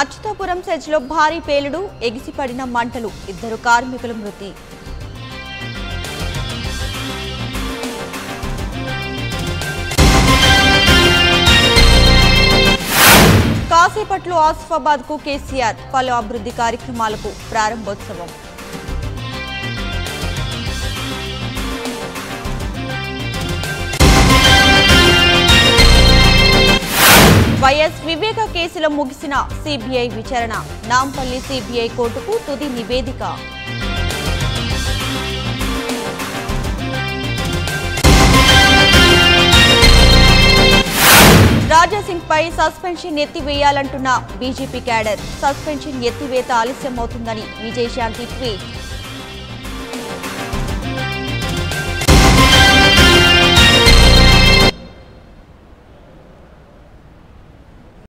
అచ్యుతాపురం సెజ్లో భారీ పేలుడు ఎగిసిపడిన మంటలు ఇద్దరు కార్మికులు మృతి కాసేపట్లో ఆసిఫాబాద్ కు కేసీఆర్ పలు అభివృద్ధి కార్యక్రమాలకు ప్రారంభోత్సవం వైఎస్ వివేక కేసులో ముగిసిన సిబిఐ విచారణ నాంపల్లి సిబిఐ కోర్టుకు తుది నివేదిక రాజాసింగ్ పై suspension ఎత్తివేయాలంటున్న BJP cadre suspension ఎత్తివేత ఆలస్యమవుతుందని Vijayashanti tweet